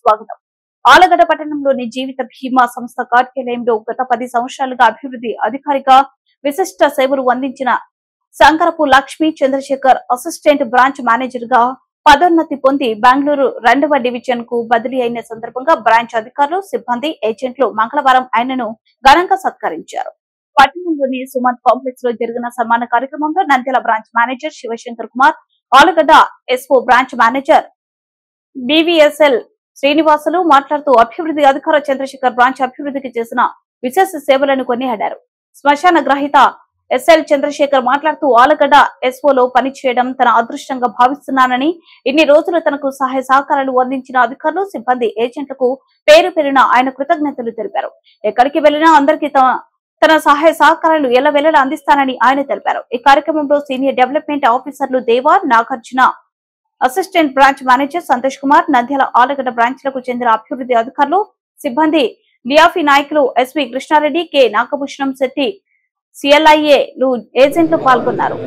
స్వాగతం ఆలగడ్డ పట్టణంలోని జీవిత బీమా సంస్థ కార్యాలయంలో గత పది సంవత్సరాలుగా అభివృద్ధి అధికారిగా విశిష్ట సేవలు అందించిన Shankarapu Lakshmi Chandrashekar assistant branch manager గా పదోన్నతి పొంది బెంగళూరు రెండవ డివిజన్ కు బదిలీ అయిన సందర్భంగా బ్రాంచ్ అధికారులు సిబ్బంది ఏజెంట్లు మంగళవారం ఆయనను ఘనంగా సత్కరించారు పట్టణంలోని సుమంత్ కాంప్లెక్స్ లో జరిగిన సన్మాన కార్యక్రమంలో Nandyal branch manager Shivashankar Kumar Allagadda SO branch manager BVSL Srinivasulu మాట్లాడుతూ అభివృద్ధి అధికార చంద్రశేఖర్ బ్రాంచ్ అభివృద్ధికి చేసిన విశేష సేవలను కొనియాడారు శ్మశాన గ్రహీత ఎస్ఎల్ చంద్రశేఖర్ మాట్లాడుతూ ఆలగడ్డ ఎస్ఓలో పనిచేయడం తన అదృష్టంగా భావిస్తున్నానని ఇన్ని రోజులు తనకు సహాయ సహకారాలు అందించిన అధికారులు సిబ్బంది ఏజెంట్లకు పేరు పేరున ఆయన కృతజ్ఞతలు తెలిపారు ఎక్కడికి వెళ్లినా అందరికీ తమ తన సహాయ సహకారాలు ఎలా వెళ్లేలా అందిస్తానని ఆయన తెలిపారు ఈ కార్యక్రమంలో సీనియర్ డెవలప్మెంట్ ఆఫీసర్లు Deva Nagarjuna assistant branch manager Santosh Kumar Nandyal Allagadda బ్రాంచ్లకు చెందిన అభివృద్ధి అధికారులు సిబ్బంది లియాఫీ నాయకులు SV Krishnareddy K Nagabhushanam Shetty CLIA లు ఏజెంట్లు పాల్గొన్నారు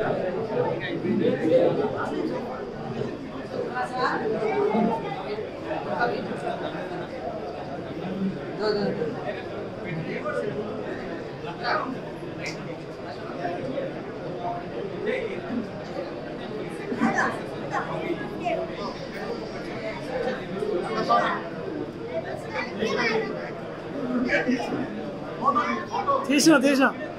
తీసిన తీసిన